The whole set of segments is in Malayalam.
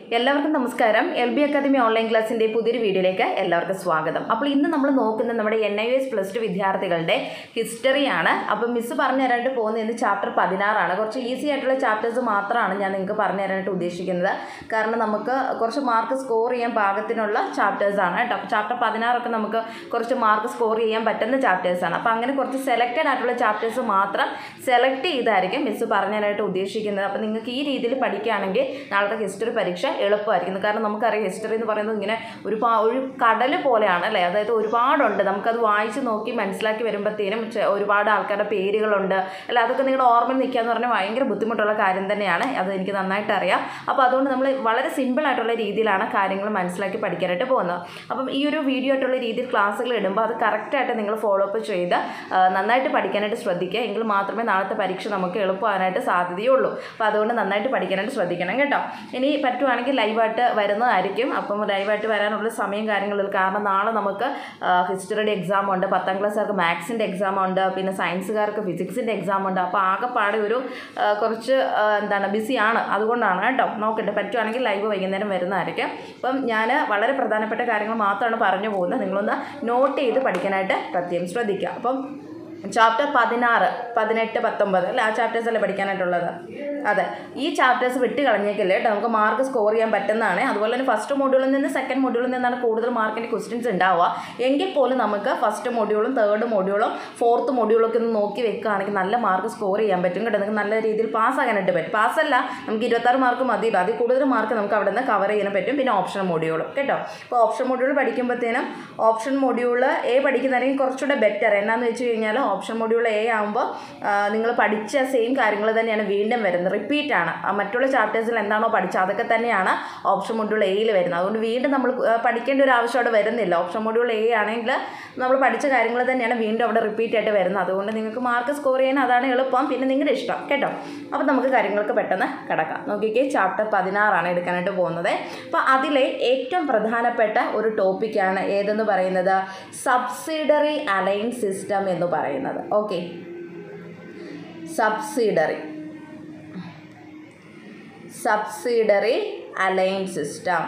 എല്ലാവർക്കും നമസ്കാരം എൽ ബി അക്കാദമി ഓൺലൈൻ ക്ലാസ്സിൻ്റെ പുതിയൊരു വീഡിയോയിലേക്ക് എല്ലാവർക്കും സ്വാഗതം അപ്പോൾ ഇന്ന് നമ്മൾ നോക്കുന്നത് നമ്മുടെ N I S plus two വിദ്യാർത്ഥികളുടെ ഹിസ്റ്ററിയാണ് അപ്പോൾ മിസ്സ് പറഞ്ഞു തരാനായിട്ട് പോകുന്നത് ഇന്ന് ചാപ്റ്റർ പതിനാറാണ് കുറച്ച് ഈസി ആയിട്ടുള്ള ചാപ്റ്റേഴ്സ് മാത്രമാണ് ഞാൻ നിങ്ങൾക്ക് പറഞ്ഞു തരാനായിട്ട് ഉദ്ദേശിക്കുന്നത് കാരണം നമുക്ക് കുറച്ച് മാർക്ക് സ്കോർ ചെയ്യാൻ പാകത്തിനുള്ള ചാപ്റ്റേഴ്സാണ് കേട്ടോ അപ്പോൾ ചാപ്റ്റർ പതിനാറൊക്കെ നമുക്ക് കുറച്ച് മാർക്ക് സ്കോർ ചെയ്യാൻ പറ്റുന്ന ചാപ്റ്റേഴ്സാണ് അപ്പോൾ അങ്ങനെ കുറച്ച് സെലക്റ്റഡ് ആയിട്ടുള്ള ചാപ്റ്റേഴ്സ് മാത്രം സെലക്ട് ചെയ്തായിരിക്കും മിസ്സ് പറഞ്ഞു തരാനായിട്ട് ഉദ്ദേശിക്കുന്നത് അപ്പോൾ നിങ്ങൾക്ക് ഈ രീതിയിൽ പഠിക്കുകയാണെങ്കിൽ നാളത്തെ ഹിസ്റ്ററി പരീക്ഷ എളുപ്പമായിരിക്കും കാരണം നമുക്കറിയാം ഹിസ്റ്ററി എന്ന് പറയുന്നത് ഇങ്ങനെ ഒരു പാ ഒരു കടൽ പോലെയാണ് അല്ലേ അതായത് ഒരുപാടുണ്ട് നമുക്കത് വായിച്ച് നോക്കി മനസ്സിലാക്കി വരുമ്പോഴത്തേനും ചെ- ഒരുപാട് ആൾക്കാരുടെ പേരുകളുണ്ട് അല്ല അതൊക്കെ നിങ്ങളുടെ ഓർമ്മയിൽ നിൽക്കുക എന്ന് പറഞ്ഞാൽ ഭയങ്കര ബുദ്ധിമുട്ടുള്ള കാര്യം തന്നെയാണ് അത് എനിക്ക് നന്നായിട്ട് അറിയാം അപ്പോൾ അതുകൊണ്ട് നമ്മൾ വളരെ സിമ്പിൾ ആയിട്ടുള്ള രീതിയിലാണ് കാര്യങ്ങൾ മനസ്സിലാക്കി പഠിക്കാനായിട്ട് പോകുന്നത് അപ്പം ഈ ഒരു വീഡിയോ ആയിട്ടുള്ള രീതിയിൽ ക്ലാസ്സുകൾ ഇടുമ്പോൾ അത് കറക്റ്റായിട്ട് നിങ്ങൾ ഫോളോ അപ്പ് ചെയ്ത് ആ, നന്നായിട്ട് പഠിക്കാനായിട്ട് ശ്രദ്ധിക്കുക എങ്കിൽ മാത്രമേ നാളത്തെ പരീക്ഷ നമുക്ക് എളുപ്പമാകാനായിട്ട് സാധ്യതയുള്ളൂ അപ്പോൾ അതുകൊണ്ട് നന്നായിട്ട് പഠിക്കാനായിട്ട് ശ്രദ്ധിക്കണം കേട്ടോ ഇനി പറ്റുവാണെങ്കിൽ ലൈവായിട്ട് വരുന്നതായിരിക്കും അപ്പം ലൈവായിട്ട് വരാനുള്ള സമയം കാര്യങ്ങളിൽ കാരണം നാളെ നമുക്ക് ഹിസ്റ്ററിയുടെ എക്സാം ഉണ്ട് പത്താം ക്ലാസ്സുകാർക്ക് മാത്സിൻ്റെ എക്സാം ഉണ്ട് പിന്നെ സയൻസുകാർക്ക് ഫിസിക്സിൻ്റെ എക്സാം ഉണ്ട് അപ്പോൾ ആകെപ്പാടെ ഒരു ആ, കുറച്ച് ആ, എന്താണ് ബിസിയാണ് അതുകൊണ്ടാണ് കേട്ടോ നോക്കട്ടെ പറ്റുവാണെങ്കിൽ ലൈവ് വൈകുന്നേരം വരുന്നതായിരിക്കും അപ്പം ഞാൻ വളരെ പ്രധാനപ്പെട്ട കാര്യങ്ങൾ മാത്രമാണ് പറഞ്ഞു പോകുന്നത് നിങ്ങളൊന്ന് നോട്ട് ചെയ്ത് പഠിക്കാനായിട്ട് പ്രത്യേകം ശ്രദ്ധിക്കുക അപ്പം ചാപ്റ്റർ പതിനാറ് പതിനെട്ട് പത്തൊമ്പത് അല്ലേ ആ ചാപ്റ്റേഴ്സ് അല്ലേ പഠിക്കാനായിട്ടുള്ളത് അതെ ഈ ചാപ്റ്റേഴ്സ് വിട്ട് കളഞ്ഞേക്കില്ല കേട്ടോ നമുക്ക് മാർക്ക് സ്കോർ ചെയ്യാൻ പറ്റുന്നതാണ് അതുപോലെ തന്നെ ഫസ്റ്റ് മൊഡ്യൂളിൽ നിന്ന് സെക്കൻഡ് മൊഡ്യൂളിൽ നിന്നാണ് കൂടുതൽ മാർക്കിൻ്റെ ക്വസ്റ്റ്യൻസ് ഉണ്ടാവുക എങ്കിൽ പോലും നമുക്ക് ഫസ്റ്റ് മൊഡ്യൂളും തേർഡ് മൊഡ്യൂളും ഫോർത്ത് മൊഡ്യൂളൊക്കെ ഒന്ന് നോക്കി വെക്കുകയാണെങ്കിൽ നല്ല മാർക്ക് സ്കോർ ചെയ്യാൻ പറ്റും കേട്ടോ നിങ്ങൾക്ക് നല്ല രീതിയിൽ പാസ് ആകാനായിട്ട് പറ്റും പാസ്സല്ല നമുക്ക് ഇരുപത്താറ് മാർക്ക് മതിയില്ല അതിൽ കൂടുതൽ മാർക്ക് നമുക്ക് അവിടെ നിന്ന് കവർ ചെയ്യാൻ പറ്റും പിന്നെ ഓപ്ഷൻ മൊഡ്യൂൾ കേട്ടോ അപ്പോൾ ഓപ്ഷൻ മൊഡ്യൂൾ പഠിക്കുമ്പോഴത്തേനും ഓപ്ഷൻ മൊഡ്യൂൾ എ പഠിക്കുന്നതായിരിക്കും കുറച്ചുകൂടെ ബെറ്റർ എന്നാന്ന് വെച്ച് കഴിഞ്ഞാൽ ഓപ്ഷൻ മൊഡ്യൂൾ എ ആകുമ്പോൾ നിങ്ങൾ പഠിച്ച സെയിം കാര്യങ്ങൾ തന്നെയാണ് വീണ്ടും വരുന്നത് റിപ്പീറ്റ് ആണ് ആ മറ്റുള്ള ചാപ്റ്റേഴ്സിൽ എന്താണോ പഠിച്ചത് അതൊക്കെ തന്നെയാണ് ഓപ്ഷൻ മൊഡ്യൂൾ എയിൽ വരുന്നത് അതുകൊണ്ട് വീണ്ടും നമ്മൾ ആ, പഠിക്കേണ്ട ഒരു ആവശ്യം അവിടെ വരുന്നില്ല ഓപ്ഷൻ മൊഡ്യൂൾ എ ആണെങ്കിൽ നമ്മൾ പഠിച്ച കാര്യങ്ങൾ തന്നെയാണ് വീണ്ടും അവിടെ റിപ്പീറ്റ് ആയിട്ട് വരുന്നത് അതുകൊണ്ട് നിങ്ങൾക്ക് മാർക്ക് സ്കോർ ചെയ്യാൻ അതാണ് എളുപ്പം പിന്നെ നിങ്ങളുടെ ഇഷ്ടം കേട്ടോ അപ്പോൾ നമുക്ക് കാര്യങ്ങൾക്ക് പെട്ടെന്ന് കിടക്കാം നോക്കിക്കേ ചാപ്റ്റർ പതിനാറാണ് എടുക്കാനായിട്ട് പോകുന്നത് അപ്പോൾ അതിലെ ഏറ്റവും പ്രധാനപ്പെട്ട ഒരു ടോപ്പിക്കാണ് ഏതെന്ന് പറയുന്നത് സബ്സിഡറി അലൈൻ സിസ്റ്റം എന്ന് പറയുന്നത് okay subsidiary subsidiary align system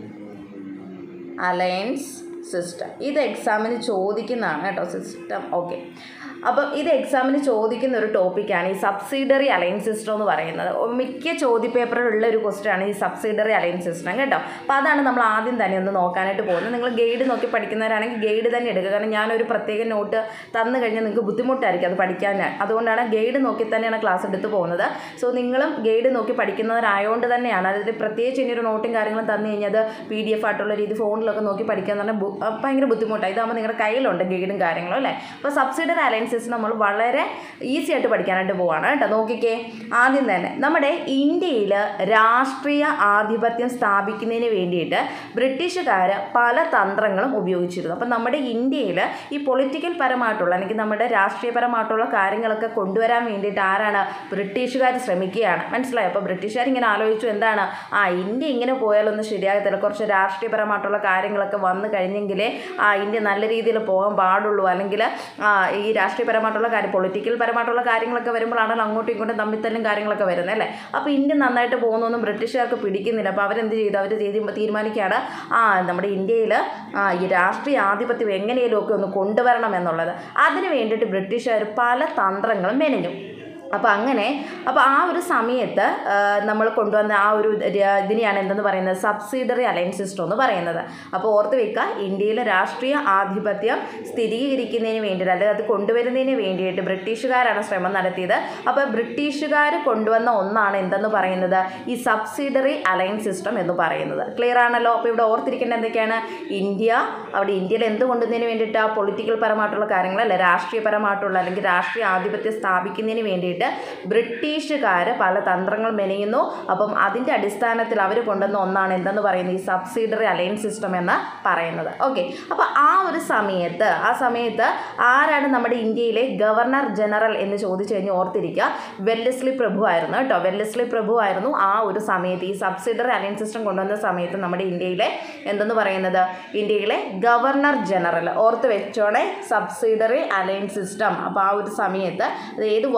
alliance system ഇത് എക്സാമിന് ചോദിക്കുന്നതാണ് കേട്ടോ സിസ്റ്റം ഓക്കെ അപ്പം ഇത് എക്സാമിന് ചോദിക്കുന്ന ഒരു ടോപ്പിക്കാണ് ഈ സബ്സിഡറി അലൈൻ സിസ്റ്റം എന്ന് പറയുന്നത് മിക്ക ചോദ്യപേപ്പറിലുള്ള ഒരു ക്വസ്റ്റ്യൻ ആണ് ഈ സബ്സിഡറി അലൈൻ സിസ്റ്റം കേട്ടോ അപ്പോൾ അതാണ് നമ്മൾ ആദ്യം തന്നെ ഒന്ന് നോക്കാനായിട്ട് പോകുന്നത് നിങ്ങൾ ഗൈഡ് നോക്കി പഠിക്കുന്നവരാണെങ്കിൽ ഗൈഡ് തന്നെ എടുക്കുക കാരണം ഞാനൊരു പ്രത്യേക നോട്ട് തന്നു കഴിഞ്ഞാൽ നിങ്ങൾക്ക് ബുദ്ധിമുട്ടായിരിക്കും അത് പഠിക്കാൻ അതുകൊണ്ടാണ് ഗൈഡ് നോക്കി തന്നെയാണ് ക്ലാസ് എടുത്ത് പോകുന്നത് സോ നിങ്ങളും ഗൈഡ് നോക്കി പഠിക്കുന്നവരായതുകൊണ്ട് തന്നെയാണ് അതിൽ പ്രത്യേകിച്ച് ഇനി ഒരു നോട്ടും കാര്യങ്ങളും തന്നു കഴിഞ്ഞാൽ അത് പി ഡി എഫ് ആയിട്ടുള്ള രീതി ഫോണിലൊക്കെ നോക്കി പഠിക്കുക എന്ന് പറഞ്ഞാൽ ബു- അഹ് ഭയങ്കര ബുദ്ധിമുട്ടാണ് ഇതാകുമ്പോൾ നിങ്ങളുടെ കയ്യിലുണ്ട് ഗൈഡും കാര്യങ്ങളും അല്ലേ അപ്പോൾ സബ്സിഡറി അലയൻസസ് നമ്മൾ വളരെ ഈസി ആയിട്ട് പഠിക്കാനായിട്ട് പോവാണ് കേട്ടോ നോക്കിക്കേ ആദ്യം തന്നെ നമ്മുടെ ഇന്ത്യയിൽ രാഷ്ട്രീയ ആധിപത്യം സ്ഥാപിക്കുന്നതിന് വേണ്ടിയിട്ട് ബ്രിട്ടീഷുകാർ പല തന്ത്രങ്ങളും ഉപയോഗിച്ചിരുന്നു അപ്പം നമ്മുടെ ഇന്ത്യയിൽ ഈ പൊളിറ്റിക്കൽ പരമായിട്ടുള്ള അല്ലെങ്കിൽ നമ്മുടെ രാഷ്ട്രീയപരമായിട്ടുള്ള കാര്യങ്ങളൊക്കെ കൊണ്ടുവരാൻ വേണ്ടിയിട്ട് ആരാണ് ബ്രിട്ടീഷുകാർ ശ്രമിക്കുകയാണ് മനസ്സിലായോ അപ്പോൾ ബ്രിട്ടീഷുകാർ ഇങ്ങനെ ആലോചിച്ചു എന്താണ് ആ ഇന്ത്യ ഇങ്ങനെ പോയാലൊന്നും ശരിയാകത്തില്ല കുറച്ച് രാഷ്ട്രീയപരമായിട്ടുള്ള കാര്യങ്ങളൊക്കെ വന്നു കഴിഞ്ഞെങ്കിലേ ആ ഇന്ത്യ നല്ല രീതിയിൽ പോകാൻ പാടുള്ളൂ അല്ലെങ്കിൽ ആ ഈ രാഷ്ട്രീയപരമായിട്ടുള്ള കാര്യം പൊളിറ്റിക്കൽ പരമായിട്ടുള്ള കാര്യങ്ങളൊക്കെ വരുമ്പോഴാണല്ലോ അങ്ങോട്ടും ഇങ്ങോട്ടും തമ്മിത്തല്ലും കാര്യങ്ങളൊക്കെ വരുന്നത് അല്ലേ അപ്പോൾ ഇന്ത്യ നന്നായിട്ട് പോകുന്നൊന്നും ബ്രിട്ടീഷുകാർക്ക് പിടിക്കുന്നില്ല അപ്പോൾ അവരെന്ത് ചെയ്തു അവർ ചെയ്ത് തീരുമാനിക്കുകയാണ് ആ നമ്മുടെ ഇന്ത്യയിൽ ആ ഈ രാഷ്ട്രീയ ആധിപത്യം എങ്ങനെയും ഒക്കെ ഒന്ന് കൊണ്ടുവരണം എന്നുള്ളത് അതിന് വേണ്ടിയിട്ട് ബ്രിട്ടീഷുകാർ പല തന്ത്രങ്ങളും മെനഞ്ഞു അപ്പോൾ അങ്ങനെ അപ്പോൾ ആ ഒരു സമയത്ത് നമ്മൾ കൊണ്ടുവന്ന ആ ഒരു ര- ഇതിനെയാണ് എന്തെന്ന് പറയുന്നത് സബ്സിഡറി അലൈൻ സിസ്റ്റം എന്ന് പറയുന്നത് അപ്പോൾ ഓർത്ത് വെക്കുക ഇന്ത്യയിലെ രാഷ്ട്രീയ ആധിപത്യം സ്ഥിരീകരിക്കുന്നതിന് വേണ്ടിയിട്ട് അല്ലെങ്കിൽ അത് കൊണ്ടുവരുന്നതിന് വേണ്ടിയിട്ട് ബ്രിട്ടീഷുകാരാണ് ശ്രമം നടത്തിയത് അപ്പോൾ ബ്രിട്ടീഷുകാർ കൊണ്ടുവന്ന ഒന്നാണ് എന്തെന്ന് പറയുന്നത് ഈ സബ്സിഡറി അലൈൻ സിസ്റ്റം എന്ന് പറയുന്നത് ക്ലിയർ ആണല്ലോ അപ്പോൾ ഇവിടെ ഓർത്തിരിക്കേണ്ട എന്തൊക്കെയാണ് ഇന്ത്യ അവിടെ ഇന്ത്യയിൽ എന്ത് കൊണ്ടുവന്നതിന് വേണ്ടിയിട്ട് ആ പൊളിറ്റിക്കൽ പരമായിട്ടുള്ള കാര്യങ്ങളല്ല രാഷ്ട്രീയപരമായിട്ടുള്ള അല്ലെങ്കിൽ രാഷ്ട്രീയ ആധിപത്യം സ്ഥാപിക്കുന്നതിന് വേണ്ടിയിട്ട് ബ്രിട്ടീഷുകാർ പല തന്ത്രങ്ങൾ മെനയുന്നു അപ്പം അതിൻ്റെ അടിസ്ഥാനത്തിൽ അവർ കൊണ്ടുവന്ന ഒന്നാണ് എന്തെന്ന് പറയുന്നത് ഈ സബ്സിഡറി അലൈൻ സിസ്റ്റം എന്ന് പറയുന്നത് ഓക്കെ അപ്പോൾ ആ ഒരു സമയത്ത് ആ സമയത്ത് ആരാണ് നമ്മുടെ ഇന്ത്യയിലെ ഗവർണർ ജനറൽ എന്ന് ചോദിച്ചു കഴിഞ്ഞാൽ ഓർത്തിരിക്കുക വെല്ലസ്ലി പ്രഭു ആയിരുന്നു കേട്ടോ വെല്ലസ്ലി പ്രഭു ആയിരുന്നു ആ ഒരു സമയത്ത് ഈ സബ്സിഡറി അലൈൻ സിസ്റ്റം കൊണ്ടുവന്ന സമയത്ത് നമ്മുടെ ഇന്ത്യയിലെ എന്തെന്ന് പറയുന്നത് ഇന്ത്യയിലെ ഗവർണർ ജനറൽ ഓർത്ത് വെച്ചോണേ സബ്സിഡറി അലൈൻ സിസ്റ്റം അപ്പോൾ ആ ഒരു സമയത്ത് അത് ഏത് വർഷമാണെന്ന്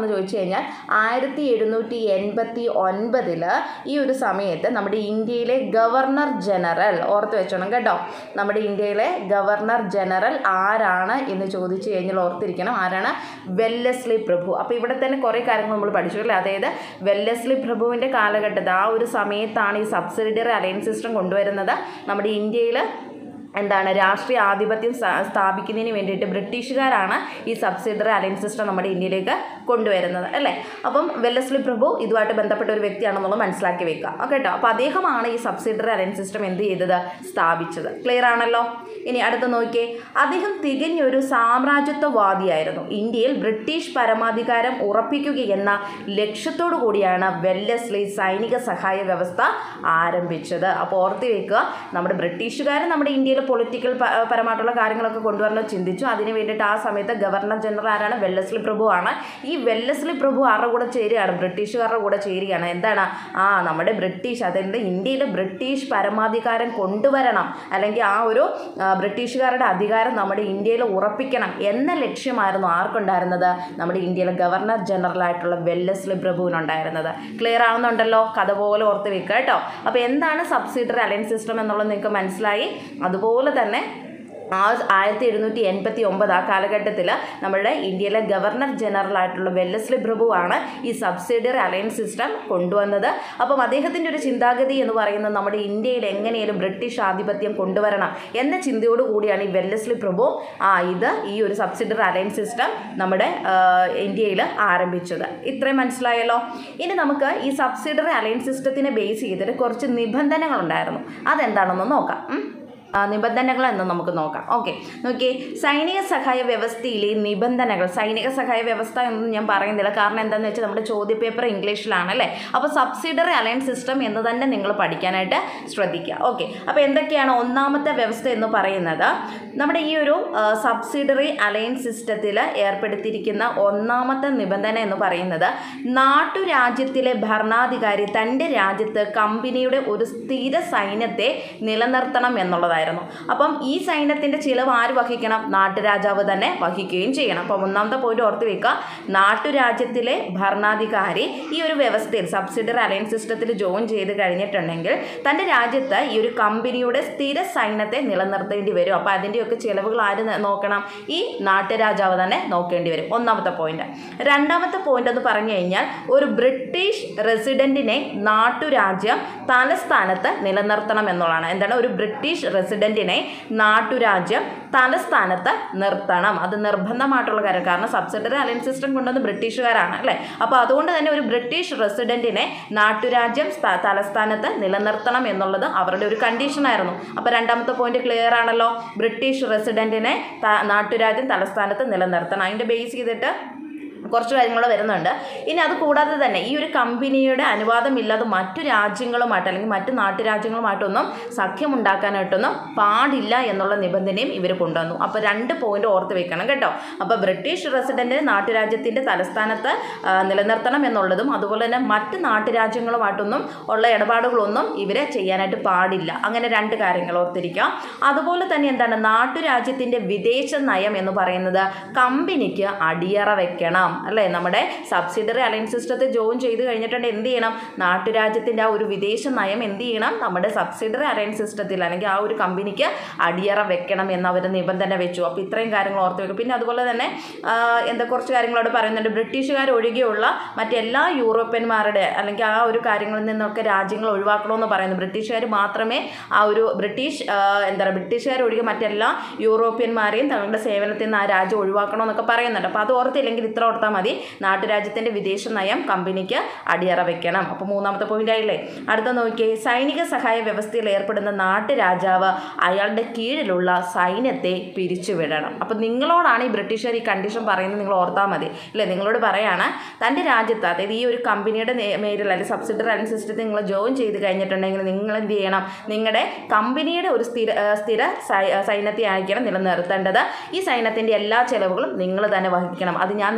വർഷമാണെന്ന് ചോദിച്ചു കഴിഞ്ഞാൽ ആയിരത്തി എഴുന്നൂറ്റി എൺപത്തി ഒൻപതിൽ ഈ ഒരു സമയത്ത് നമ്മുടെ ഇന്ത്യയിലെ ഗവർണർ ജനറൽ ഓർത്ത് വെച്ചോണം കേട്ടോ നമ്മുടെ ഇന്ത്യയിലെ ഗവർണർ ജനറൽ ആരാണ് എന്ന് ചോദിച്ചു കഴിഞ്ഞാൽ ഓർത്തിരിക്കണം ആരാണ് വെല്ലസ്ലി പ്രഭു അപ്പോൾ ഇവിടെ തന്നെ കുറേ കാര്യങ്ങൾ നമ്മൾ പഠിച്ചു അല്ലേ അതായത് വെല്ലസ്ലി പ്രഭുവിൻ്റെ കാലഘട്ടത്തിൽ ആ ഒരു സമയത്താണ് ഈ സബ്സിഡിയറി അലയൻസ് സിസ്റ്റം കൊണ്ടുവരുന്നത് നമ്മുടെ ഇന്ത്യയിൽ എന്താണ് രാഷ്ട്രീയ ആധിപത്യം സ്ഥാ- സ്ഥാപിക്കുന്നതിന് വേണ്ടിയിട്ട് ബ്രിട്ടീഷുകാരാണ് ഈ സബ്സിഡറി അലയൻസ് സിസ്റ്റം നമ്മുടെ ഇന്ത്യയിലേക്ക് കൊണ്ടുവരുന്നത് അല്ലേ അപ്പം വെല്ലസ്ലി പ്രഭു ഇതുമായിട്ട് ബന്ധപ്പെട്ട ഒരു വ്യക്തിയാണെന്നുള്ളത് മനസ്സിലാക്കി വെക്കുക ഓക്കെ കേട്ടോ അപ്പോൾ അദ്ദേഹമാണ് ഈ സബ്സിഡറി അലയൻസ് സിസ്റ്റം എന്ത് ചെയ്തത് സ്ഥാപിച്ചത് ക്ലിയർ ആണല്ലോ ഇനി അടുത്ത് നോക്കിയേ അദ്ദേഹം തികഞ്ഞൊരു സാമ്രാജ്യത്വവാദിയായിരുന്നു ഇന്ത്യയിൽ ബ്രിട്ടീഷ് പരമാധികാരം ഉറപ്പിക്കുക എന്ന ലക്ഷ്യത്തോടു കൂടിയാണ് വെല്ലസ്ലി സൈനിക സഹായ വ്യവസ്ഥ ആരംഭിച്ചത് അപ്പോൾ ഓർത്തി വെക്കുക നമ്മുടെ ബ്രിട്ടീഷുകാർ നമ്മുടെ ഇന്ത്യയിൽ പൊളിറ്റിക്കൽ പരമായിട്ടുള്ള കാര്യങ്ങളൊക്കെ കൊണ്ടുവരണം ചിന്തിച്ചു അതിന് വേണ്ടിയിട്ട് ആ സമയത്ത് ഗവർണർ ജനറൽ ആരാണ് വെല്ലസ്ലി പ്രഭു ആണ് ഈ വെല്ലസ്ലി പ്രഭു ആരുടെ കൂടെ ചേരുകയാണ് ബ്രിട്ടീഷുകാരുടെ കൂടെ ചേരുകയാണ് എന്താണ് ആ നമ്മുടെ ബ്രിട്ടീഷ് അതായത് ഇന്ത്യയിൽ ബ്രിട്ടീഷ് പരമാധികാരം കൊണ്ടുവരണം അല്ലെങ്കിൽ ആ ഒരു ആ, ബ്രിട്ടീഷുകാരുടെ അധികാരം നമ്മുടെ ഇന്ത്യയിൽ ഉറപ്പിക്കണം എന്ന ലക്ഷ്യമായിരുന്നു ആർക്കുണ്ടായിരുന്നത് നമ്മുടെ ഇന്ത്യയിലെ ഗവർണർ ജനറൽ ആയിട്ടുള്ള വെല്ലസ്ലി പ്രഭുവിനുണ്ടായിരുന്നത് ക്ലിയർ ആവുന്നുണ്ടല്ലോ കഥ പോലെ ഓർത്ത് വെക്കുക കേട്ടോ അപ്പോൾ എന്താണ് സബ്സിഡറി അലയൻസ് സിസ്റ്റം എന്നുള്ളത് നിങ്ങൾക്ക് മനസ്സിലായി അതുപോലെ തന്നെ ആ ആയിരത്തി എഴുന്നൂറ്റി എൺപത്തി ഒമ്പത് ആ കാലഘട്ടത്തിൽ നമ്മുടെ ഇന്ത്യയിലെ ഗവർണർ ജനറൽ ആയിട്ടുള്ള വെല്ലസ്ലി പ്രഭുവാണ് ഈ സബ്സിഡിയറി അലയൻസ് സിസ്റ്റം കൊണ്ടുവന്നത് അപ്പം അദ്ദേഹത്തിൻ്റെ ഒരു ചിന്താഗതി എന്ന് പറയുന്നത് നമ്മുടെ ഇന്ത്യയിൽ എങ്ങനെയും ബ്രിട്ടീഷ് ആധിപത്യം കൊണ്ടുവരണം എന്ന ചിന്തയോട് കൂടിയാണ് ഈ വെല്ലസ്ലി പ്രഭു ആ ഇത് ഈ ഒരു സബ്സിഡിയറി അലയൻസ് സിസ്റ്റം നമ്മുടെ ഇന്ത്യയിൽ ആരംഭിച്ചത് ഇത്രയും മനസ്സിലായല്ലോ ഇനി നമുക്ക് ഈ സബ്സിഡിയറി അലയൻസ് സിസ്റ്റത്തിനെ ബേസ് ചെയ്തിട്ട് കുറച്ച് നിബന്ധനകളുണ്ടായിരുന്നു അതെന്താണെന്ന് നോക്കാം ഉം. ആ, നിബന്ധനകൾ എന്ന് നമുക്ക് നോക്കാം ഓക്കെ നോക്കിയേ സൈനിക സഹായ വ്യവസ്ഥയിലെ നിബന്ധനകൾ സൈനിക സഹായ വ്യവസ്ഥ എന്ന് ഞാൻ പറയുന്നില്ല കാരണം എന്താണെന്ന് വെച്ചാൽ നമ്മുടെ ചോദ്യപേപ്പർ ഇംഗ്ലീഷിലാണ് അല്ലേ അപ്പോൾ സബ്സിഡറി അലയൻസ് സിസ്റ്റം എന്ന് തന്നെ നിങ്ങൾ പഠിക്കാനായിട്ട് ശ്രദ്ധിക്കുക ഓക്കെ അപ്പോൾ എന്തൊക്കെയാണ് ഒന്നാമത്തെ വ്യവസ്ഥ എന്ന് പറയുന്നത് നമ്മുടെ ഈ ഒരു സബ്സിഡറി അലയൻസ് സിസ്റ്റത്തിൽ ഏർപ്പെടുത്തിയിരിക്കുന്ന ഒന്നാമത്തെ നിബന്ധന എന്ന് പറയുന്നത് നാട്ടുരാജ്യത്തിലെ ഭരണാധികാരി തൻ്റെ രാജ്യത്ത് കമ്പനിയുടെ ഒരു സ്ഥിര സൈന്യത്തെ നിലനിർത്തണം എന്നുള്ളതായിരുന്നു അപ്പം ഈ സൈന്യത്തിൻ്റെ ചിലവ് ആര് വഹിക്കണം നാട്ടുരാജാവ് തന്നെ വഹിക്കുകയും ചെയ്യണം അപ്പം ഒന്നാമത്തെ പോയിന്റ് ഓർത്ത് വെക്കുക നാട്ടുരാജ്യത്തിലെ ഭരണാധികാരി ഈ ഒരു വ്യവസ്ഥയിൽ സബ്സിഡറി അലയൻസ് സിസ്റ്റത്തിൽ ജോയിൻ ചെയ്ത് കഴിഞ്ഞിട്ടുണ്ടെങ്കിൽ തൻ്റെ രാജ്യത്ത് ഈ ഒരു കമ്പനിയുടെ സ്ഥിര സൈന്യത്തെ നിലനിർത്തേണ്ടി വരും അപ്പോൾ അതിൻ്റെയൊക്കെ ചിലവുകൾ ആര് ന- നോക്കണം ഈ നാട്ടുരാജാവ് തന്നെ നോക്കേണ്ടി വരും ഒന്നാമത്തെ പോയിന്റ് രണ്ടാമത്തെ പോയിന്റ് എന്ന് പറഞ്ഞു കഴിഞ്ഞാൽ ഒരു ബ്രിട്ടീഷ് റെസിഡൻറ്റിനെ നാട്ടുരാജ്യം തലസ്ഥാനത്ത് നിലനിർത്തണം എന്നുള്ളതാണ് എന്താണ് ഒരു ബ്രിട്ടീഷ് റെസിഡൻറ്റിനെ നാട്ടുരാജ്യം തലസ്ഥാനത്ത് നിർത്തണം അത് നിർബന്ധമായിട്ടുള്ള കാര്യം കാരണം സബ്സിഡറി അലയൻസ് സിസ്റ്റം കൊണ്ടുവന്ന് ബ്രിട്ടീഷുകാരാണ് അല്ലേ അപ്പോൾ അതുകൊണ്ട് തന്നെ ഒരു ബ്രിട്ടീഷ് റെസിഡൻറ്റിനെ നാട്ടുരാജ്യം സ്ഥ- തലസ്ഥാനത്ത് നിലനിർത്തണം എന്നുള്ളത് അവരുടെ ഒരു കണ്ടീഷനായിരുന്നു അപ്പോൾ രണ്ടാമത്തെ പോയിന്റ് ക്ലിയർ ആണല്ലോ ബ്രിട്ടീഷ് റെസിഡൻറ്റിനെ ത- നാട്ടുരാജ്യം തലസ്ഥാനത്ത് നിലനിർത്തണം അതിൻ്റെ ബേസ് ചെയ്തിട്ട് കുറച്ച് കാര്യങ്ങൾ വരുന്നുണ്ട് ഇനി അത് കൂടാതെ തന്നെ ഈ ഒരു കമ്പനിയുടെ അനുവാദമില്ലാതെ മറ്റു രാജ്യങ്ങളുമായിട്ട് അല്ലെങ്കിൽ മറ്റു നാട്ടുരാജ്യങ്ങളുമായിട്ടൊന്നും സഖ്യമുണ്ടാക്കാനായിട്ടൊന്നും പാടില്ല എന്നുള്ള നിബന്ധനയും ഇവർ കൊണ്ടുവന്നു അപ്പോൾ രണ്ട് പോയിന്റ് ഓർത്ത് വെക്കണം കേട്ടോ അപ്പോൾ ബ്രിട്ടീഷ് റെസിഡൻറ്റിനെ നാട്ടുരാജ്യത്തിൻ്റെ തലസ്ഥാനത്ത് ആ, നിലനിർത്തണം എന്നുള്ളതും അതുപോലെ തന്നെ മറ്റ് നാട്ടുരാജ്യങ്ങളുമായിട്ടൊന്നും ഉള്ള ഇടപാടുകളൊന്നും ഇവരെ ചെയ്യാനായിട്ട് പാടില്ല അങ്ങനെ രണ്ട് കാര്യങ്ങൾ ഓർത്തിരിക്കാം അതുപോലെ തന്നെ എന്താണ് നാട്ടുരാജ്യത്തിൻ്റെ വിദേശ നയം എന്ന് പറയുന്നത് കമ്പനിക്ക് അടിയറ വെക്കണം അല്ലേ നമ്മുടെ സബ്സിഡറി അലയൻസ് സിസ്റ്റത്തിൽ ജോയിൻ ചെയ്ത് കഴിഞ്ഞിട്ടുണ്ട് എന്ത് ചെയ്യണം നാട്ടുരാജ്യത്തിൻ്റെ ആ ഒരു വിദേശ നയം എന്ത് ചെയ്യണം നമ്മുടെ സബ്സിഡറി അലയൻസ് സിസ്റ്റത്തിൽ അല്ലെങ്കിൽ ആ ഒരു കമ്പനിക്ക് അടിയറ വെക്കണം എന്ന് അവർ നിബന്ധന വെച്ചു അപ്പോൾ ഇത്രയും കാര്യങ്ങൾ ഓർത്ത് വെക്കും പിന്നെ അതുപോലെ തന്നെ ആ, എന്താ കുറച്ച് കാര്യങ്ങളോട് പറയുന്നുണ്ട് ബ്രിട്ടീഷുകാർ ഒഴികെയുള്ള മറ്റെല്ലാ യൂറോപ്യന്മാരുടെ അല്ലെങ്കിൽ ആ ഒരു കാര്യങ്ങളിൽ നിന്നൊക്കെ രാജ്യങ്ങൾ ഒഴിവാക്കണമെന്ന് പറയുന്നു ബ്രിട്ടീഷുകാർ മാത്രമേ ആ ഒരു ബ്രിട്ടീഷ് ആ, എന്താ പറയുക ബ്രിട്ടീഷുകാർ ഒഴികെ മറ്റെല്ലാ യൂറോപ്യന്മാരെയും തങ്ങളുടെ സേവനത്തിൽ നിന്ന് ആ രാജ്യം ഒഴിവാക്കണമെന്നൊക്കെ പറയുന്നുണ്ട് അപ്പോൾ അത് ഓർത്തില്ലെങ്കിൽ ഇത്ര ഓർത്താൽ മതി നാട്ടുരാജ്യത്തിൻ്റെ വിദേശ നയം കമ്പനിക്ക് അടിയറ വെക്കണം അപ്പോൾ മൂന്നാമത്തെ പോയിന്റ് ആയില്ലേ അടുത്ത നോക്കിയേ സൈനിക സഹായ വ്യവസ്ഥയിൽ ഏർപ്പെടുന്ന നാട്ടുരാജാവ് അയാളുടെ കീഴിലുള്ള സൈന്യത്തെ പിരിച്ചുവിടണം അപ്പോൾ നിങ്ങളോടാണ് ഈ ബ്രിട്ടീഷുകാർ ഈ കണ്ടീഷൻ പറയുന്നത് നിങ്ങൾ ഓർത്താൽ മതി അല്ലേ നിങ്ങളോട് പറയാണ് തൻ്റെ രാജ്യത്ത് അതായത് ഈ ഒരു കമ്പനിയുടെ നേ- മേലിൽ അല്ലെങ്കിൽ സബ്സിഡറി അലയൻസ് സിസ്റ്റത്തിൽ നിങ്ങൾ ജോയിൻ ചെയ്ത് കഴിഞ്ഞിട്ടുണ്ടെങ്കിൽ നിങ്ങൾ എന്ത് ചെയ്യണം നിങ്ങളുടെ കമ്പനിയുടെ ഒരു സ്ഥിര ആ, സ്ഥിര സൈ- സൈന്യത്തെ ആയിരിക്കണം നിലനിർത്തേണ്ടത് ഈ സൈന്യത്തിൻ്റെ എല്ലാ ചെലവുകളും നിങ്ങൾ തന്നെ വഹിക്കണം അത് ഞാൻ നിങ്ങളോട് പറയുന്നത്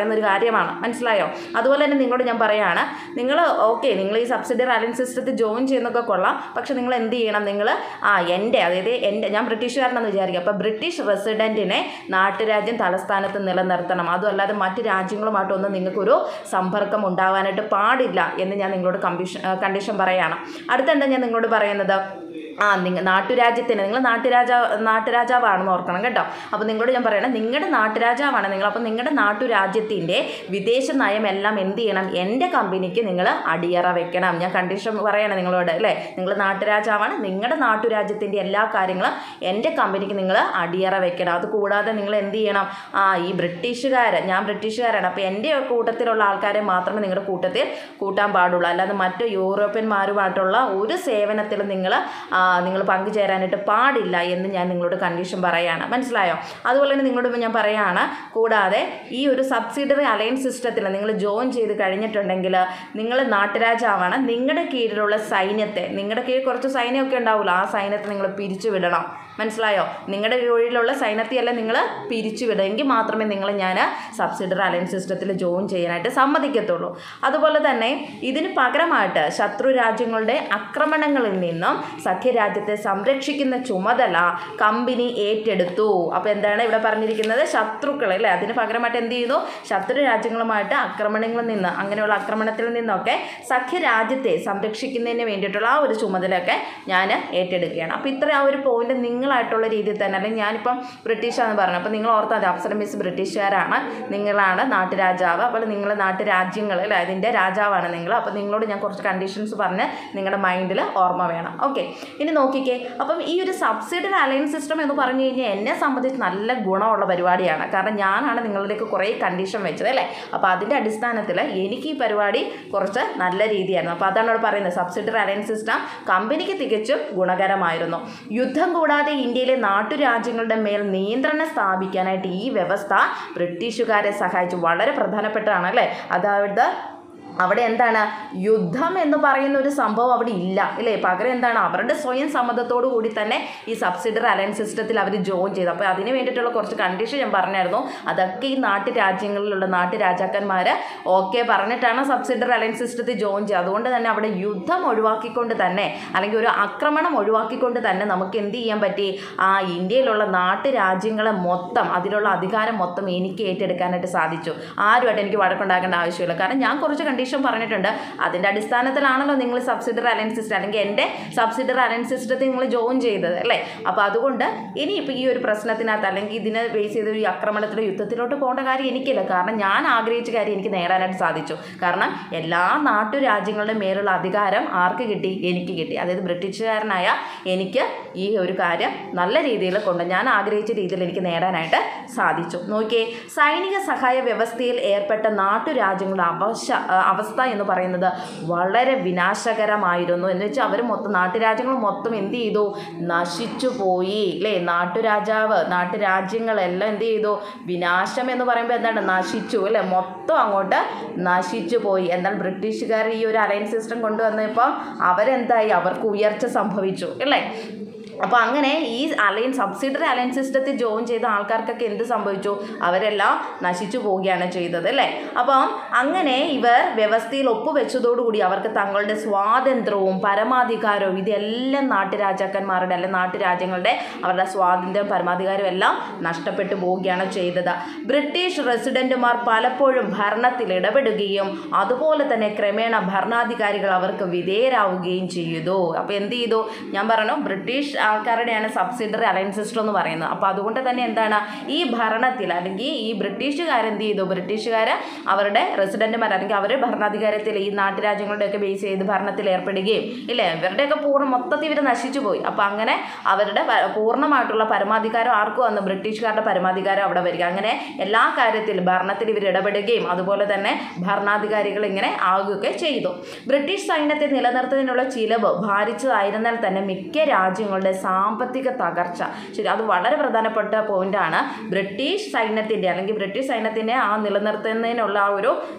പറയുന്ന ഒരു കാര്യമാണ് മനസ്സിലായോ അതുപോലെ തന്നെ നിങ്ങളോട് ഞാൻ പറയുകയാണ് നിങ്ങൾ ഓക്കെ നിങ്ങൾ ഈ സബ്സിഡറി അലയൻസ് സിസ്റ്റത്തിൽ ജോയിൻ ചെയ്യുന്നൊക്കെ കൊള്ളാം പക്ഷെ നിങ്ങൾ എന്ത് ചെയ്യണം നിങ്ങൾ ആ എൻ്റെ അതായത് എൻ്റെ ഞാൻ ബ്രിട്ടീഷുകാരനെന്ന് വിചാരിക്കുക അപ്പോൾ ബ്രിട്ടീഷ് റെസിഡൻറ്റിനെ നാട്ടുരാജ്യം തലസ്ഥാനത്ത് നിലനിർത്തണം അതും അല്ലാതെ മറ്റ് രാജ്യങ്ങളുമായിട്ടൊന്നും നിങ്ങൾക്കൊരു സമ്പർക്കം ഉണ്ടാകാനായിട്ട് പാടില്ല എന്ന് ഞാൻ നിങ്ങളോട് കമ്പീഷൻ കണ്ടീഷൻ പറയുകയാണ് അടുത്തെന്താ ഞാൻ നിങ്ങളോട് പറയുന്നത് ആ നിങ്ങൾ നാട്ടുരാജ്യത്തിന് നിങ്ങൾ നാട്ടുരാജാ നാട്ടുരാജാവാണെന്ന് ഓർക്കണം കേട്ടോ അപ്പോൾ നിങ്ങളോട് ഞാൻ പറയണം നിങ്ങളുടെ നാട്ടുരാജാവാണ് നിങ്ങൾ അപ്പോൾ നിങ്ങളുടെ നാട്ടുരാജ്യത്തിൻ്റെ വിദേശ നയമെല്ലാം എന്ത് ചെയ്യണം എൻ്റെ കമ്പനിക്ക് നിങ്ങൾ അടിയറ വെക്കണം ഞാൻ കണ്ടീഷൻ പറയണം നിങ്ങളോട് അല്ലേ നിങ്ങൾ നാട്ടുരാജാവാണ് നിങ്ങളുടെ നാട്ടുരാജ്യത്തിൻ്റെ എല്ലാ കാര്യങ്ങളും എൻ്റെ കമ്പനിക്ക് നിങ്ങൾ അടിയറ വെക്കണം അത് കൂടാതെ നിങ്ങൾ എന്ത് ചെയ്യണം ആ ഈ ബ്രിട്ടീഷുകാർ ഞാൻ ബ്രിട്ടീഷുകാരാണ് അപ്പോൾ എൻ്റെ കൂട്ടത്തിലുള്ള ആൾക്കാരെ മാത്രമേ നിങ്ങളുടെ കൂട്ടത്തിൽ കൂട്ടാൻ പാടുള്ളൂ അല്ലാതെ മറ്റു യൂറോപ്യന്മാരുമായിട്ടുള്ള ഒരു സേവനത്തിലും നിങ്ങൾ നിങ്ങൾ പങ്കുചേരാനായിട്ട് പാടില്ല എന്ന് ഞാൻ നിങ്ങളോട് കണ്ടീഷൻ പറയുകയാണ് മനസ്സിലായോ അതുപോലെ തന്നെ നിങ്ങളോട് ഞാൻ പറയുകയാണ് കൂടാതെ ഈ ഒരു സബ്സിഡറി അലയൻസ് സിസ്റ്റത്തിൽ നിങ്ങൾ ജോയിൻ ചെയ്ത് കഴിഞ്ഞിട്ടുണ്ടെങ്കിൽ നിങ്ങൾ നാട്ടുരാജാവാണ് നിങ്ങളുടെ കീഴിലുള്ള സൈന്യത്തെ നിങ്ങളുടെ കീഴിൽ കുറച്ച് സൈന്യമൊക്കെ ഉണ്ടാവുമല്ലോ ആ സൈന്യത്തെ നിങ്ങൾ പിരിച്ചു വിടണം മനസ്സിലായോ നിങ്ങളുടെ കീഴിലുള്ള സൈന്യത്തെയല്ല നിങ്ങൾ പിരിച്ചു വിടുമെങ്കിൽ മാത്രമേ നിങ്ങൾ ഞാൻ സബ്സിഡറി അലയൻസ് സിസ്റ്റത്തിൽ ജോയിൻ ചെയ്യാനായിട്ട് സമ്മതിക്കത്തുള്ളൂ അതുപോലെ തന്നെ ഇതിന് പകരമായിട്ട് ശത്രു രാജ്യങ്ങളുടെ ആക്രമണങ്ങളിൽ നിന്നും സഖ്യരാജ്യത്തെ സംരക്ഷിക്കുന്ന ചുമതല കമ്പനി ഏറ്റെടുത്തു അപ്പോൾ എന്താണ് ഇവിടെ പറഞ്ഞിരിക്കുന്നത് ശത്രുക്കൾ അല്ലേ അതിന് പകരമായിട്ട് എന്ത് ചെയ്യുന്നു ശത്രു രാജ്യങ്ങളുമായിട്ട് ആക്രമണങ്ങളിൽ നിന്ന് അങ്ങനെയുള്ള ആക്രമണത്തിൽ നിന്നൊക്കെ സഖ്യരാജ്യത്തെ സംരക്ഷിക്കുന്നതിന് വേണ്ടിയിട്ടുള്ള ആ ഒരു ചുമതലയൊക്കെ ഞാൻ ഏറ്റെടുക്കുകയാണ് അപ്പോൾ ഇത്ര ആ ഒരു പോയിന്റ് നിങ്ങളായിട്ടുള്ള രീതിയിൽ തന്നെ അല്ലെങ്കിൽ ഞാനിപ്പം ബ്രിട്ടീഷാന്ന് പറഞ്ഞു അപ്പോൾ നിങ്ങൾ ഓർത്താൽ മതി അപ്സര മിസ് ബ്രിട്ടീഷുകാരാണ് നിങ്ങളാണ് നാട്ടുരാജാവ് അപ്പോൾ നിങ്ങൾ നാട്ടുരാജ്യങ്ങൾ അല്ലേ അതിൻ്റെ രാജാവാണ് നിങ്ങൾ അപ്പോൾ നിങ്ങളോട് ഞാൻ കുറച്ച് കണ്ടീഷൻസ് പറഞ്ഞ് നിങ്ങളുടെ മൈൻഡിൽ ഓർമ്മ വേണം ഓക്കെ ഇനി നോക്കിക്കേ അപ്പം ഈ ഒരു സബ്സിഡറി അലയൻസ് സിസ്റ്റം എന്ന് പറഞ്ഞു കഴിഞ്ഞാൽ എന്നെ സംബന്ധിച്ച് നല്ല ഗുണമുള്ള പരിപാടിയാണ് കാരണം ഞാനാണ് നിങ്ങളിലേക്ക് കുറേ കണ്ടീഷൻ വെച്ചത് അല്ലേ അപ്പോൾ അതിൻ്റെ അടിസ്ഥാനത്തിൽ എനിക്ക് ഈ പരിപാടി കുറച്ച് നല്ല രീതിയായിരുന്നു അപ്പോൾ അതാണ് ഇവിടെ പറയുന്നത് സബ്സിഡറി അലയൻസ് സിസ്റ്റം കമ്പനിക്ക് തികച്ചും ഗുണകരമായിരുന്നു യുദ്ധം കൂടാതെ ഇന്ത്യയിലെ നാട്ടുരാജ്യങ്ങളുടെ മേൽ നിയന്ത്രണം സ്ഥാപിക്കാനായിട്ട് ഈ വ്യവസ്ഥ ബ്രിട്ടീഷുകാരെ സഹായിച്ചു വളരെ പ്രധാനപ്പെട്ടതാണ് അല്ലേ അതായത് അവിടെ എന്താണ് യുദ്ധം എന്ന് പറയുന്ന ഒരു സംഭവം അവിടെ ഇല്ല ഇല്ലേ പകരം എന്താണ് അവരുടെ സ്വയം സമ്മതത്തോടു കൂടി തന്നെ ഈ സബ്സിഡറി അലയൻസ് സിസ്റ്റത്തിൽ അവർ ജോയിൻ ചെയ്തു അപ്പോൾ അതിന് വേണ്ടിയിട്ടുള്ള കുറച്ച് കണ്ടീഷൻ ഞാൻ പറഞ്ഞായിരുന്നു അതൊക്കെ ഈ നാട്ടു രാജ്യങ്ങളിലുള്ള നാട്ടു രാജാക്കന്മാർ ഓക്കെ പറഞ്ഞിട്ടാണ് സബ്സിഡറി അലയൻസ് സിസ്റ്റത്തിൽ ജോയിൻ ചെയ്യുക അതുകൊണ്ട് തന്നെ അവിടെ യുദ്ധം ഒഴിവാക്കിക്കൊണ്ട് തന്നെ അല്ലെങ്കിൽ ഒരു ആക്രമണം ഒഴിവാക്കിക്കൊണ്ട് തന്നെ നമുക്ക് എന്ത് ചെയ്യാൻ പറ്റി ആ ഇന്ത്യയിലുള്ള നാട്ടു രാജ്യങ്ങളെ മൊത്തം അതിലുള്ള അധികാരം മൊത്തം എനിക്ക് ഏറ്റെടുക്കാനായിട്ട് സാധിച്ചു ആരുമായിട്ട് എനിക്ക് വഴക്കുണ്ടാക്കേണ്ട ആവശ്യമില്ല കാരണം ഞാൻ കുറച്ച് കണ്ടീഷൻ പറഞ്ഞിട്ടുണ്ട് അതിൻ്റെ അടിസ്ഥാനത്തിലാണല്ലോ നിങ്ങൾ സബ്സിഡറി അലയൻസ് സിസ്റ്റം അല്ലെങ്കിൽ എൻ്റെ സബ്സിഡറി അലയൻസ് സിസ്റ്റത്തിൽ നിങ്ങൾ ജോയിൻ ചെയ്തത് അല്ലേ അപ്പോൾ അതുകൊണ്ട് ഇനിയിപ്പോൾ ഈ ഒരു പ്രശ്നത്തിനകത്ത് അല്ലെങ്കിൽ ഇതിനെ ബേസ് ചെയ്ത ഒരു ആക്രമണത്തിലോ യുദ്ധത്തിലോട്ട് പോകേണ്ട കാര്യം എനിക്കില്ല കാരണം ഞാൻ ആഗ്രഹിച്ച കാര്യം എനിക്ക് നേടാനായിട്ട് സാധിച്ചു കാരണം എല്ലാ നാട്ടുരാജ്യങ്ങളുടെ മേലുള്ള അധികാരം ആർക്ക് കിട്ടി എനിക്ക് കിട്ടി അതായത് ബ്രിട്ടീഷുകാരനായ എനിക്ക് ഈ ഒരു കാര്യം നല്ല രീതിയിൽ കൊണ്ട് ഞാൻ ആഗ്രഹിച്ച രീതിയിൽ എനിക്ക് നേടാനായിട്ട് സാധിച്ചു നോക്കിയേ സൈനിക സഹായ വ്യവസ്ഥയിൽ ഏർപ്പെട്ട നാട്ടുരാജ്യങ്ങളുടെ അവശ അവസ്ഥ എന്ന് പറയുന്നത് വളരെ വിനാശകരമായിരുന്നു എന്ന് വെച്ചാൽ അവർ മൊത്തം നാട്ടുരാജ്യങ്ങൾ മൊത്തം എന്ത് ചെയ്തു നശിച്ചു പോയി അല്ലേ നാട്ടുരാജാവ് നാട്ടുരാജ്യങ്ങളെല്ലാം എന്ത് ചെയ്തു വിനാശം എന്ന് പറയുമ്പോൾ എന്താണ് നശിച്ചു അല്ലേ മൊത്തം അങ്ങോട്ട് നശിച്ചു പോയി എന്നാൽ ബ്രിട്ടീഷുകാർ ഈ ഒരു അലയൻസ് സിസ്റ്റം കൊണ്ടുവന്നപ്പോൾ അവരെന്തായി അവർക്ക് ഉയർച്ച സംഭവിച്ചു അല്ലേ അപ്പോൾ അങ്ങനെ ഈ അലയൻസ് സബ്സിഡറി അലയൻസ് സിസ്റ്റത്തിൽ ജോയിൻ ചെയ്ത ആൾക്കാർക്കൊക്കെ എന്ത് സംഭവിച്ചു അവരെല്ലാം നശിച്ചു പോവുകയാണ് ചെയ്തത് അല്ലേ അപ്പം അങ്ങനെ ഇവർ വ്യവസ്ഥയിൽ ഒപ്പുവെച്ചതോടുകൂടി അവർക്ക് തങ്ങളുടെ സ്വാതന്ത്ര്യവും പരമാധികാരവും ഇതെല്ലാം നാട്ടുരാജാക്കന്മാരുടെ അല്ലെ നാട്ടുരാജ്യങ്ങളുടെ അവരുടെ സ്വാതന്ത്ര്യം പരമാധികാരവും എല്ലാം നഷ്ടപ്പെട്ടു പോവുകയാണ് ചെയ്തത് ബ്രിട്ടീഷ് റെസിഡൻറ്റുമാർ പലപ്പോഴും ഭരണത്തിൽ ഇടപെടുകയും അതുപോലെ തന്നെ ക്രമേണ ഭരണാധികാരികൾ അവർക്ക് വിധേയരാവുകയും ചെയ്തു അപ്പോൾ എന്ത് ചെയ്തു ഞാൻ പറഞ്ഞു ബ്രിട്ടീഷ് ആൾക്കാരുടെയാണ് സബ്സിഡറി അലയൻസ് സിസ്റ്റം എന്ന് പറയുന്നത് അപ്പോൾ അതുകൊണ്ട് തന്നെ എന്താണ് ഈ ഭരണത്തിൽ അല്ലെങ്കിൽ ഈ ബ്രിട്ടീഷുകാർ എന്ത് ചെയ്തു ബ്രിട്ടീഷുകാർ അവരുടെ റെസിഡൻറ്റുമാർ അല്ലെങ്കിൽ അവർ ഭരണാധികാരത്തിൽ ഈ നാട്ടുരാജ്യങ്ങളുടെയൊക്കെ ബേസ് ചെയ്ത് ഭരണത്തിൽ ഏർപ്പെടുകയും ഇല്ലേ ഇവരുടെയൊക്കെ പൂർണ്ണ മൊത്തത്തിൽ ഇവർ നശിച്ചു പോയി അപ്പോൾ അങ്ങനെ അവരുടെ പ- പൂർണ്ണമായിട്ടുള്ള പരമാധികാരം ആർക്കും വന്നു ബ്രിട്ടീഷുകാരുടെ പരമാധികാരം അവിടെ വരിക അങ്ങനെ എല്ലാ കാര്യത്തിലും ഭരണത്തിൽ ഇവർ ഇടപെടുകയും അതുപോലെ തന്നെ ഭരണാധികാരികൾ ഇങ്ങനെ ആകുകയൊക്കെ ചെയ്തു ബ്രിട്ടീഷ് സൈന്യത്തെ നിലനിർത്തുന്നതിനുള്ള ചിലവ് ഭാരിച്ചതായിരുന്നാൽ തന്നെ മിക്ക രാജ്യങ്ങളുടെ സാമ്പത്തിക തകർച്ച ശരി അത് വളരെ പ്രധാനപ്പെട്ട പോയിന്റാണ് ബ്രിട്ടീഷ് സൈന്യത്തിൻ്റെ അല്ലെങ്കിൽ ബ്രിട്ടീഷ് സൈന്യത്തിനെ ആ നിലനിർത്തുന്നതിനുള്ള ആ ഒരു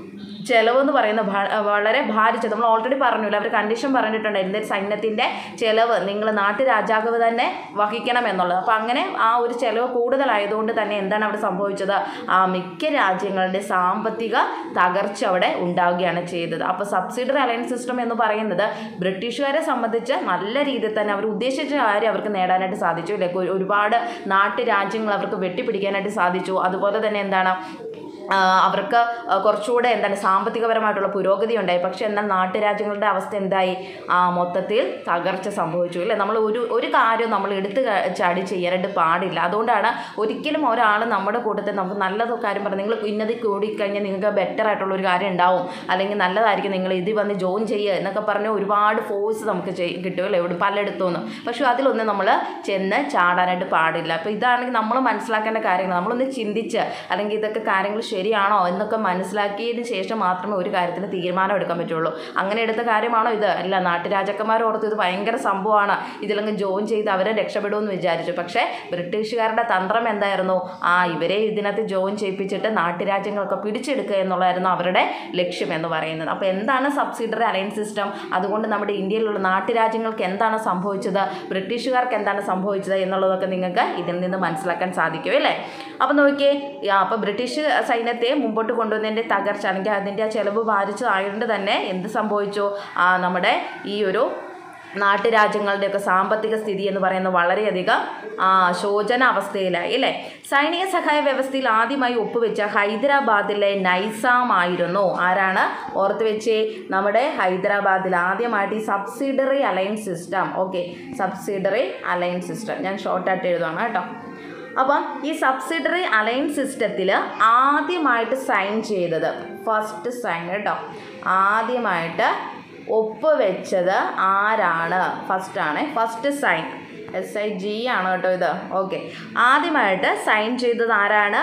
ചെലവ് എന്ന് പറയുന്ന ഭ- വളരെ ഭാരിച്ച നമ്മൾ ഓൾറെഡി പറഞ്ഞില്ല അവർ കണ്ടീഷൻ പറഞ്ഞിട്ടുണ്ടായിരുന്നു സൈന്യത്തിൻ്റെ ചെലവ് നിങ്ങൾ നാട്ടുരാജാവ് തന്നെ വഹിക്കണം എന്നുള്ളത് അപ്പോൾ അങ്ങനെ ആ ഒരു ചെലവ് കൂടുതലായതുകൊണ്ട് തന്നെ എന്താണ് അവിടെ സംഭവിച്ചത് ആ മിക്ക രാജ്യങ്ങളുടെ സാമ്പത്തിക തകർച്ച അവിടെ ഉണ്ടാവുകയാണ് ചെയ്തത് അപ്പോൾ സബ്സിഡറി അലയൻസ് സിസ്റ്റം എന്ന് പറയുന്നത് ബ്രിട്ടീഷുകാരെ സംബന്ധിച്ച് നല്ല രീതിയിൽ തന്നെ അവർ ഉദ്ദേശിച്ച കാര്യം അവർക്ക് നേടാനായിട്ട് സാധിച്ചു ഇല്ലേ ഒരു- ഒരുപാട് നാട്ടുരാജ്യങ്ങൾ അവർക്ക് വെട്ടിപ്പിടിക്കാനായിട്ട് സാധിച്ചു അതുപോലെ തന്നെ എന്താണ് ആ, അവർക്ക് ആ, കുറച്ചുകൂടെ എന്താണ് സാമ്പത്തികപരമായിട്ടുള്ള പുരോഗതി ഉണ്ടായി പക്ഷേ എന്നാൽ നാട്ടുരാജ്യങ്ങളുടെ അവസ്ഥ എന്തായി ആ മൊത്തത്തിൽ തകർച്ച സംഭവിച്ചു അല്ലേ നമ്മൾ ഒരു ഒരു കാര്യം നമ്മൾ എടുത്ത് ക- ചാടി ചെയ്യാനായിട്ട് പാടില്ല അതുകൊണ്ടാണ് ഒരിക്കലും ഒരാൾ നമ്മുടെ കൂട്ടത്തിൽ നമുക്ക് നല്ലത് കാര്യം പറഞ്ഞു നിങ്ങൾ ഇന്നത് കൂടിക്കഴിഞ്ഞാൽ നിങ്ങൾക്ക് ബെറ്റർ ആയിട്ടുള്ള ഒരു കാര്യം ഉണ്ടാവും അല്ലെങ്കിൽ നല്ലതായിരിക്കും നിങ്ങൾ ഇത് വന്ന് ജോയിൻ ചെയ്യുക എന്നൊക്കെ പറഞ്ഞ് ഒരുപാട് ഫോഴ്സ് നമുക്ക് ചെയ് കിട്ടും അല്ലേ ഇവിടെ പലയിടത്തു നിന്നും പക്ഷേ അതിലൊന്നും നമ്മൾ ചെന്ന് ചാടാനായിട്ട് പാടില്ല അപ്പോൾ ഇതാണെങ്കിൽ നമ്മൾ മനസ്സിലാക്കേണ്ട കാര്യങ്ങൾ നമ്മളൊന്ന് ചിന്തിച്ച് അല്ലെങ്കിൽ ഇതൊക്കെ കാര്യങ്ങൾ ശരിയാണോ എന്നൊക്കെ മനസ്സിലാക്കിയതിന് ശേഷം മാത്രമേ ഒരു കാര്യത്തിന് തീരുമാനം എടുക്കാൻ പറ്റുള്ളൂ അങ്ങനെ എടുത്ത കാര്യമാണോ ഇത് അല്ല നാട്ടുരാജാക്കന്മാർ ഓർത്ത് ഇത് ഭയങ്കര സംഭവമാണ് ഇതിലങ്ങ് ജോയിൻ ചെയ്ത് അവരെ രക്ഷപ്പെടുമെന്ന് വിചാരിച്ചു പക്ഷേ ബ്രിട്ടീഷുകാരുടെ തന്ത്രം എന്തായിരുന്നു ആ ഇവരെ ഇതിനകത്ത് ജോയിൻ ചെയ്യിപ്പിച്ചിട്ട് നാട്ടുരാജ്യങ്ങളൊക്കെ പിടിച്ചെടുക്കുക എന്നുള്ളതായിരുന്നു അവരുടെ ലക്ഷ്യം എന്ന് പറയുന്നത് അപ്പോൾ എന്താണ് സബ്സിഡറി അലയൻസ് സിസ്റ്റം അതുകൊണ്ട് നമ്മുടെ ഇന്ത്യയിലുള്ള നാട്ടുരാജ്യങ്ങൾക്ക് എന്താണ് സംഭവിച്ചത് ബ്രിട്ടീഷുകാർക്ക് എന്താണ് സംഭവിച്ചത് എന്നുള്ളതൊക്കെ നിങ്ങൾക്ക് ഇതിൽ നിന്ന് മനസ്സിലാക്കാൻ സാധിക്കും അല്ലേ അപ്പോൾ നോക്കിയേ അപ്പോൾ ബ്രിട്ടീഷ് സൈന്യത്തെ മുമ്പോട്ട് കൊണ്ടുവന്നതിൻ്റെ തകർച്ച അല്ലെങ്കിൽ അതിൻ്റെ ആ ചെലവ് ബാധിച്ചതായതുകൊണ്ട് തന്നെ എന്ത് സംഭവിച്ചു ആ നമ്മുടെ ഈ ഒരു നാട്ടുരാജ്യങ്ങളുടെയൊക്കെ സാമ്പത്തിക സ്ഥിതി എന്ന് പറയുന്നത് വളരെയധികം ആ, ശോചന അവസ്ഥയിലായി അല്ലേ സൈനിക സഹായ വ്യവസ്ഥയിൽ ആദ്യമായി ഒപ്പുവെച്ച ഹൈദരാബാദിലെ നൈസാം ആയിരുന്നു ആരാണ് ഓർത്ത് വെച്ചേ നമ്മുടെ ഹൈദരാബാദിൽ ആദ്യമായിട്ട് ഈ subsidiary alliance system okay subsidiary alliance system ഞാൻ ഷോർട്ടായിട്ട് എഴുതുവാണ് കേട്ടോ അപ്പം ഈ സബ്സിഡറി അലയൻസ് സിസ്റ്റത്തിൽ ആദ്യമായിട്ട് സൈൻ ചെയ്തത് ഫസ്റ്റ് സൈൻ കേട്ടോ ആദ്യമായിട്ട് ഒപ്പുവെച്ചത് ആരാണ് ഫസ്റ്റാണ് first sign S I G ആണ് കേട്ടോ ഇത് ഓക്കെ ആദ്യമായിട്ട് സൈൻ ചെയ്തത് ആരാണ്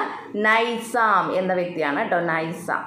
നൈസാം എന്ന വ്യക്തിയാണ് കേട്ടോ നൈസാം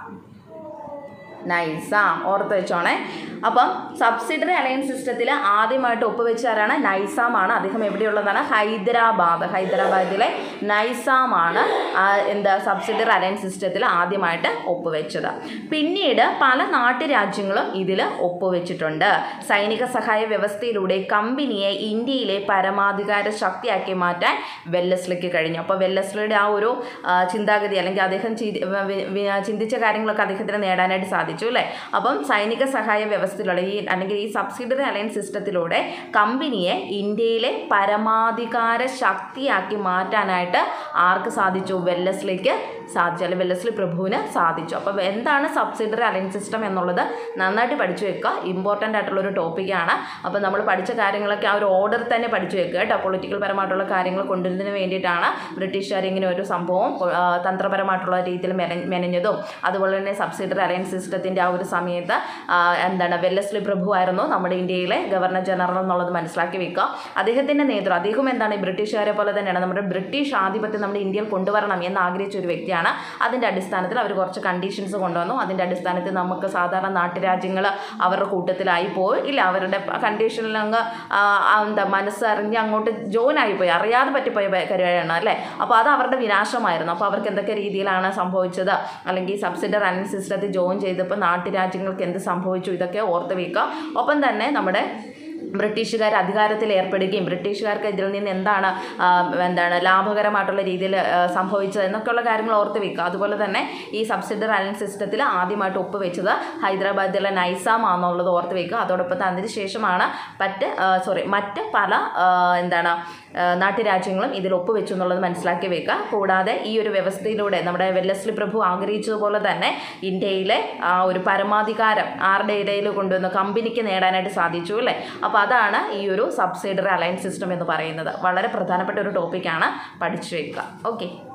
നൈസാം ഓർത്ത് വെച്ചോണേ അപ്പം സബ്സിഡറി അലയൻസ് സിസ്റ്റത്തിൽ ആദ്യമായിട്ട് ഒപ്പുവെച്ച ആരാണ് നൈസാമാണ് അദ്ദേഹം എവിടെയുള്ളതാണ് ഹൈദരാബാദ് ഹൈദരാബാദിലെ നൈസാമാണ് ആ, എന്താ സബ്സിഡറി അലയൻസ് സിസ്റ്റത്തിൽ ആദ്യമായിട്ട് ഒപ്പുവെച്ചത് പിന്നീട് പല നാട്ടുരാജ്യങ്ങളും ഇതിൽ ഒപ്പുവെച്ചിട്ടുണ്ട് സൈനിക സഹായ വ്യവസ്ഥയിലൂടെ കമ്പനിയെ ഇന്ത്യയിലെ പരമാധികാര ശക്തിയാക്കി മാറ്റാൻ വെല്ലസ്ലിക്ക് കഴിഞ്ഞു അപ്പോൾ വെല്ലസ്ലിയുടെ ആ ഒരു ആ, ചിന്താഗതി അല്ലെങ്കിൽ അദ്ദേഹം ചി- വ- വി- വി- ചിന്തിച്ച കാര്യങ്ങളൊക്കെ അദ്ദേഹത്തിന് നേടാനായിട്ട് സാധിച്ചു അല്ലേ അപ്പം സൈനിക സഹായ വ്യവസ്ഥയിലൂടെ ഈ അല്ലെങ്കിൽ ഈ സബ്സിഡറി അലയൻസ് സിസ്റ്റത്തിലൂടെ കമ്പനിയെ ഇന്ത്യയിലെ പരമാധികാര ശക്തിയാക്കി മാറ്റാനായിട്ട് ആർക്ക് സാധിച്ചു വെല്ലസ്ലിക്ക് സാധിച്ചു അല്ലെങ്കിൽ വെല്ലസ്ലി പ്രഭുവിന് സാധിച്ചു അപ്പോൾ എന്താണ് സബ്സിഡറി അലയൻസ് സിസ്റ്റം എന്നുള്ളത് നന്നായിട്ട് പഠിച്ചു വെക്കുക ഇമ്പോർട്ടൻ്റ് ആയിട്ടുള്ള ഒരു ടോപ്പിക്കാണ് അപ്പോൾ നമ്മൾ പഠിച്ച കാര്യങ്ങളൊക്കെ ആ ഒരു ഓർഡർ തന്നെ പഠിച്ചു വെക്കുക കേട്ടോ പൊളിറ്റിക്കൽ പരമായിട്ടുള്ള കാര്യങ്ങൾ കൊണ്ടുവരുന്നതിന് വേണ്ടിയിട്ടാണ് ബ്രിട്ടീഷുകാർ ഇങ്ങനെ ഒരു സംഭവം ആ, തന്ത്രപരമായിട്ടുള്ള രീതിയിൽ മെന മെനഞ്ഞതും അതുപോലെ തന്നെ സബ്സിഡറി അലയൻസ് സിസ്റ്റത്തിൻ്റെ ആ ഒരു സമയത്ത് ആ, എന്താണ് വെല്ലസ്ലി പ്രഭു ആയിരുന്നു നമ്മുടെ ഇന്ത്യയിലെ ഗവർണർ ജനറൽ എന്നുള്ളത് മനസ്സിലാക്കി വെക്കുക അദ്ദേഹത്തിൻ്റെ നേതൃത്വം അദ്ദേഹം എന്താണ് ഈ ബ്രിട്ടീഷുകാരെ പോലെ തന്നെയാണ് നമ്മുടെ ബ്രിട്ടീഷ് ആധിപത്യം നമ്മുടെ ഇന്ത്യയിൽ കൊണ്ടുവരണം എന്ന് ആഗ്രഹിച്ച ഒരു വ്യക്തിയാണ് അതിൻ്റെ അടിസ്ഥാനത്തിൽ അവർ കുറച്ച് കണ്ടീഷൻസ് കൊണ്ടുവന്നു അതിൻ്റെ അടിസ്ഥാനത്തിൽ നമുക്ക് സാധാരണ നാട്ടുരാജ്യങ്ങൾ അവരുടെ കൂട്ടത്തിലായി പോയി ഇല്ല അവരുടെ കണ്ടീഷനിൽ അങ്ങ് ആ, ആ, എന്താ മനസ്സറിഞ്ഞ് അങ്ങോട്ട് ജോയിൻ ആയിപ്പോയി അറിയാതെ പറ്റിപ്പോയ പ- കാര്യമാണ് അല്ലേ അപ്പോൾ അത് അവരുടെ വിനാശമായിരുന്നു അപ്പോൾ അവർക്ക് എന്തൊക്കെ രീതിയിലാണ് സംഭവിച്ചത് അല്ലെങ്കിൽ സബ്സിഡർ അലയൻസ് സിസ്റ്റത്തിൽ ജോയിൻ ചെയ്തപ്പോൾ നാട്ടുരാജ്യങ്ങൾക്ക് എന്ത് സംഭവിച്ചു ഇതൊക്കെ ഓർത്ത് വയ്ക്കുക ഒപ്പം തന്നെ നമ്മുടെ ബ്രിട്ടീഷുകാർ അധികാരത്തിൽ ഏർപ്പെടുകയും ബ്രിട്ടീഷുകാർക്ക് ഇതിൽ നിന്ന് എന്താണ് ആ, എന്താണ് ലാഭകരമായിട്ടുള്ള രീതിയിൽ ആ, സംഭവിച്ചത് എന്നൊക്കെയുള്ള കാര്യങ്ങൾ ഓർത്ത് വെക്കുക അതുപോലെ തന്നെ ഈ സബ്സിഡറി അലയൻസ് സിസ്റ്റത്തിൽ ആദ്യമായിട്ട് ഒപ്പുവെച്ചത് ഹൈദരാബാദിലെ നൈസാം ആണെന്നുള്ളത് ഓർത്ത് വെക്കുക അതോടൊപ്പം തന്നെ അതിന് ശേഷമാണ് മറ്റ് സോറി മറ്റ് പല ആ, എന്താണ് ആ, നാട്ടുരാജ്യങ്ങളും ഇതിൽ ഒപ്പുവെച്ചു എന്നുള്ളത് മനസ്സിലാക്കി വെക്കുക കൂടാതെ ഈ ഒരു വ്യവസ്ഥയിലൂടെ നമ്മുടെ വെല്ലസ്ലി പ്രഭു ആഗ്രഹിച്ചതുപോലെ തന്നെ ഇന്ത്യയിലെ ആ ഒരു പരമാധികാരം ആരുടെ ഇടയിൽ കൊണ്ടുവന്ന് കമ്പനിക്ക് നേടാനായിട്ട് സാധിച്ചു അല്ലേ അപ്പോൾ അതാണ് ഈ ഒരു സബ്സിഡറി അലയൻസ് സിസ്റ്റം എന്ന് പറയുന്നത് വളരെ പ്രധാനപ്പെട്ട ഒരു ടോപ്പിക്കാണ് പഠിച്ചു വെക്കുക ഓക്കെ